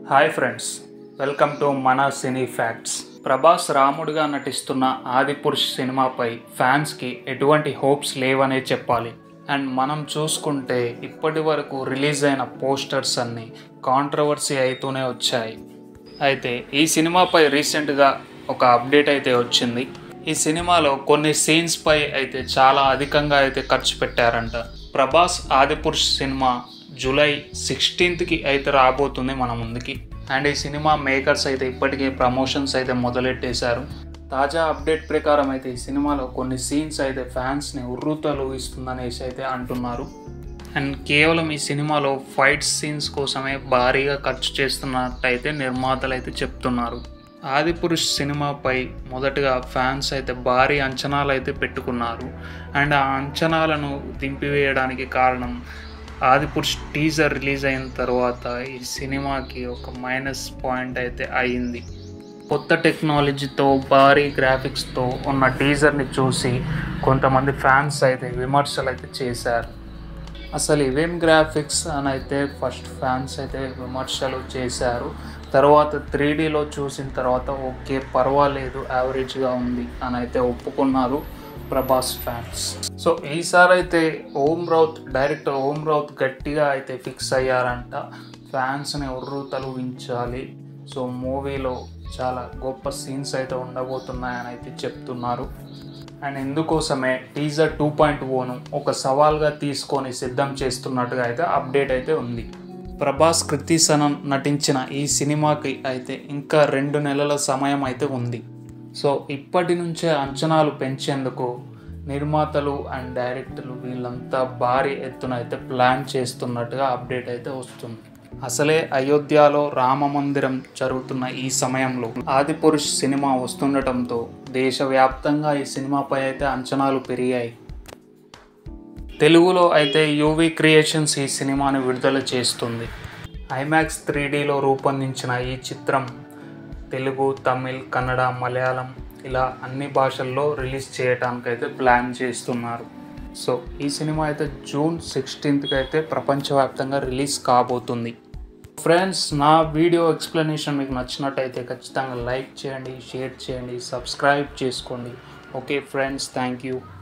hi friends welcome to మన సినీ facts Prabhas రాముడిగా నటిస్తున్న ఆదిపురుష్ సినిమాపై ఫ్యాన్స్కి ఎటువంటి హోప్స్ లేవనే చెప్పాలి అండ్ మనం చూసుకుంటే ఇప్పటి వరకు రిలీజ్ అయిన పోస్టర్స్ అన్నీ కాంట్రవర్సీ అవుతూనే వచ్చాయి అయితే ఈ సినిమాపై రీసెంట్గా ఒక అప్డేట్ అయితే వచ్చింది ఈ సినిమాలో కొన్ని సీన్స్ పై అయితే చాలా అధికంగా అయితే ఖర్చు పెట్టారంట ప్రభాస్ ఆదిపురుష్ సినిమా జూలై సిక్స్టీన్త్కి అయితే రాబోతుంది మన ముందుకి అండ్ ఈ సినిమా మేకర్స్ అయితే ఇప్పటికే ప్రమోషన్స్ అయితే మొదలెట్టేశారు తాజా అప్డేట్ ప్రకారం అయితే ఈ సినిమాలో కొన్ని సీన్స్ అయితే ఫ్యాన్స్ని ఉర్రూతలు ఇస్తుందనేసి అయితే అంటున్నారు అండ్ కేవలం ఈ సినిమాలో ఫైట్ సీన్స్ కోసమే భారీగా ఖర్చు చేస్తున్నట్టయితే నిర్మాతలు అయితే చెప్తున్నారు ఆదిపురుష్ సినిమాపై మొదటగా ఫ్యాన్స్ అయితే భారీ అంచనాలు అయితే పెట్టుకున్నారు అండ్ ఆ అంచనాలను దింపివేయడానికి కారణం ఆదిపురుష్ టీజర్ రిలీజ్ అయిన తర్వాత ఈ సినిమాకి ఒక మైనస్ పాయింట్ అయితే అయింది కొత్త టెక్నాలజీతో భారీ గ్రాఫిక్స్తో ఉన్న టీజర్ని చూసి కొంతమంది ఫ్యాన్స్ అయితే విమర్శలు అయితే చేశారు అసలు ఇవేం గ్రాఫిక్స్ అని అయితే ఫస్ట్ ఫ్యాన్స్ అయితే విమర్శలు చేశారు తర్వాత త్రీ డీలో చూసిన తర్వాత ఓకే పర్వాలేదు యావరేజ్గా ఉంది అని అయితే ఒప్పుకున్నారు ప్రభాస్ ఫ్యాన్స్ సో ఈసారి అయితే ఓం రౌత్ డైరెక్టర్ ఓం రౌత్ గట్టిగా అయితే ఫిక్స్ అయ్యారంట ఫ్యాన్స్ని ఉర్రు తలువించాలి సో మూవీలో చాలా గొప్ప సీన్స్ అయితే ఉండబోతున్నాయని అయితే చెప్తున్నారు అండ్ ఇందుకోసమే టీజర్ టూ పాయింట్ ఓను ఒక సవాల్గా తీసుకొని సిద్ధం చేస్తున్నట్టుగా అయితే అప్డేట్ అయితే ఉంది ప్రభాస్ కృతి సనన్ నటించిన ఈ సినిమాకి అయితే ఇంకా రెండు నెలల సమయం అయితే ఉంది సో ఇప్పటి నుంచే అంచనాలు పెంచేందుకు నిర్మాతలు అండ్ డైరెక్టర్లు వీళ్ళంతా భారీ ఎత్తున అయితే ప్లాన్ చేస్తున్నట్టుగా అప్డేట్ అయితే వస్తుంది అసలే అయోధ్యలో రామ మందిరం జరుగుతున్న ఈ సమయంలో ఆదిపురుష్ సినిమా వస్తుండటంతో దేశవ్యాప్తంగా ఈ సినిమాపై అయితే అంచనాలు పెరిగాయి తెలుగులో అయితే యూవి క్రియేషన్స్ ఈ సినిమాని విడుదల చేస్తుంది ఐమాక్స్ త్రీ డీలో రూపొందించిన ఈ చిత్రం తెలుగు తమిళ్ కన్నడ మలయాళం ఇలా అన్ని భాషల్లో రిలీజ్ చేయడానికైతే ప్లాన్ చేస్తున్నారు సో ఈ సినిమా అయితే జూన్ సిక్స్టీన్త్కి అయితే ప్రపంచవ్యాప్తంగా రిలీజ్ కాబోతుంది ఫ్రెండ్స్ నా వీడియో ఎక్స్ప్లెనేషన్ మీకు నచ్చినట్టయితే ఖచ్చితంగా లైక్ చేయండి షేర్ చేయండి సబ్స్క్రైబ్ చేసుకోండి ఓకే ఫ్రెండ్స్ థ్యాంక్ యూ